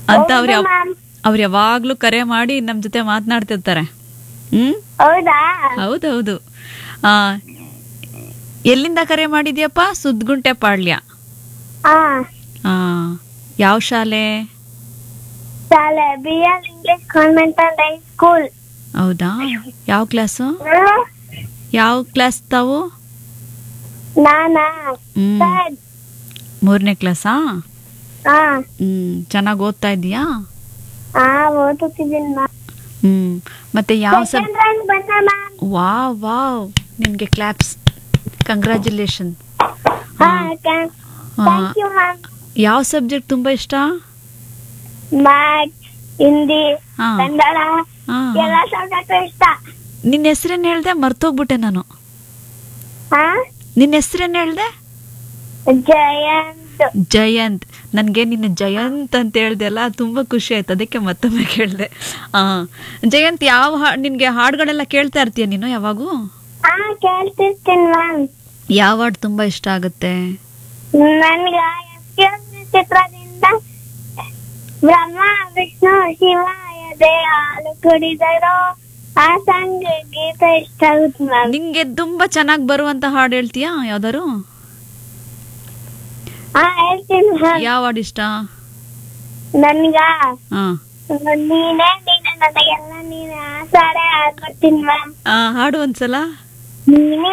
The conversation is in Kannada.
ಅಂತ ಅವ್ರು ಹೌದು ಯಾವ್- ಮ್ಯಾಮ್ ಅವ್ರು ಯಾವಾಗ್ಲೂ ಕರೆ ಮಾಡಿ ನಮ್ ಜೊತೆ ಮಾತನಾಡ್ತಿರ್ತಾರೆ ಹ್ಮ್ ಹೌದಾ ಹೌದೌದು ಆ ಎಲ್ಲಿಂದ ಕರೆ ಮಾಡಿದ್ಯಪ್ಪ ಸುದ್ಗುಂಟೆ ಪಾಳ್ಯ ಹಾ ಆ ಯಾವ ಶಾಲೆ ಶಾಲೆ B L English convent and high school ಹೌದಾ ಯಾವ ಕ್ಲಾಸು ಯಾವ ಕ್ಲಾಸ್ ತಾವು ನಾನಾ ಹ್ಮ್ ಸರ್ ಮೂರನೇ ಕ್ಲಾಸಾ ಹಾ ಹ್ಮ್ ಚೆನ್ನಾಗಿ ಓದ್ತಾ ಇದೀಯಾ ಹಾ ಓದುತ್ತಿದ್ದೀನಿ ಮ್ಯಾಮ್ ಹ್ಮ್ ಮತ್ತೆ ಯಾವ ಸಬ್ ಸೆಕೆಂಡ್ ರ್ಯಾಂಕ್ ಬಂದ ಮ್ಯಾಮ್ ವಾವ್ ವಾವ್ ನಿಮ್ಗೆ ಕ್ಲಾಪ್ಸ್ ಕಂಗ್ರ್ಯಾಚುಲೇಷನ್ ಹಾ ಥ್ಯಾಂಕ್ ಯು ಮ್ಯಾಮ್ ಯಾವ ಸಬ್ಜೆಕ್ಟ್ ತುಂಬಾ ಇಷ್ಟ ಮ್ಯಾಥ್ಸ್ ಹಿಂದಿ ಹಾ ಕನ್ನಡ ಹಾ ಎಲ್ಲ ಸಬ್ಜೆಕ್ಟ್ ಇಷ್ಟ ನಿನ್ನ ಹೆಸರೇನು ಹೇಳ್ದೆ ಮರ್ತೋಗ್ಬಿಟ್ಟೆ ನಾನು ಹಾ ನಿನ್ನ ಹೆಸರೇನು ಹೇಳ್ದೆ ಜಯಂತ್ ಜಯಂತ್ ನನಗೆ ನಿನ್ನ ಜಯಂತ್ ಅಂತ ಹೇಳ್ದೆ ಅಲ್ಲ ತುಂಬ ಖುಷಿ ಆಯ್ತು ಅದಕ್ಕೆ ಮತ್ತೊಮ್ಮೆ ಕೇಳಿದೆ ಹಾಂ ಜಯಂತ್ ಯಾವ ಹಾ ನಿನಗೆ ಹಾಡುಗಳೆಲ್ಲ ಕೇಳ್ತಾ ಇರ್ತೀಯ ನೀನು ಯಾವಾಗೂ ಹಾ ಕೇಳ್ತಿರ್ತೀನಿ ಮ್ಯಾಮ್ ಯಾವ ಹಾಡು ತುಂಬ ಇಷ್ಟ ಆಗುತ್ತೆ ನನ್ಗ ಎಸ್ಕ್ಯೂಸ್ ಚಿತ್ರದಿಂದ ಬ್ರಹ್ಮ ವಿಷ್ಣು ಶಿವಾಯದೆ ಹಾಲು ಕುಡಿದರೋ ಆ ಸಂಗ ಗೀತ ಇಷ್ಟ ಆಗುತ್ತೆ ಮ್ಯಾಮ್ ನಿಂಗೆ ತುಂಬ ಚೆನ್ನಾಗಿ ಬರುವಂತ ಹಾಡು ಹೇಳ್ತೀಯಾ ಯಾವ್ದಾರು ಹಾ ಹೇಳ್ತೀನಿ ಮ್ಯಾಮ್ ಯಾವ ಹಾಡು ಇಷ್ಟ ನನ್ಗ ಹಾಂ ನೀನೇ ನೀನೆ ನನಗೆಲ್ಲ ನೀನೆ ಆ ಸಾರೆ ಹಾಡ್ಕೊಡ್ತೀನಿ ಮ್ಯಾಮ್ ಹಾಡು ಒಂದ್ಸಲ ನೀನೇ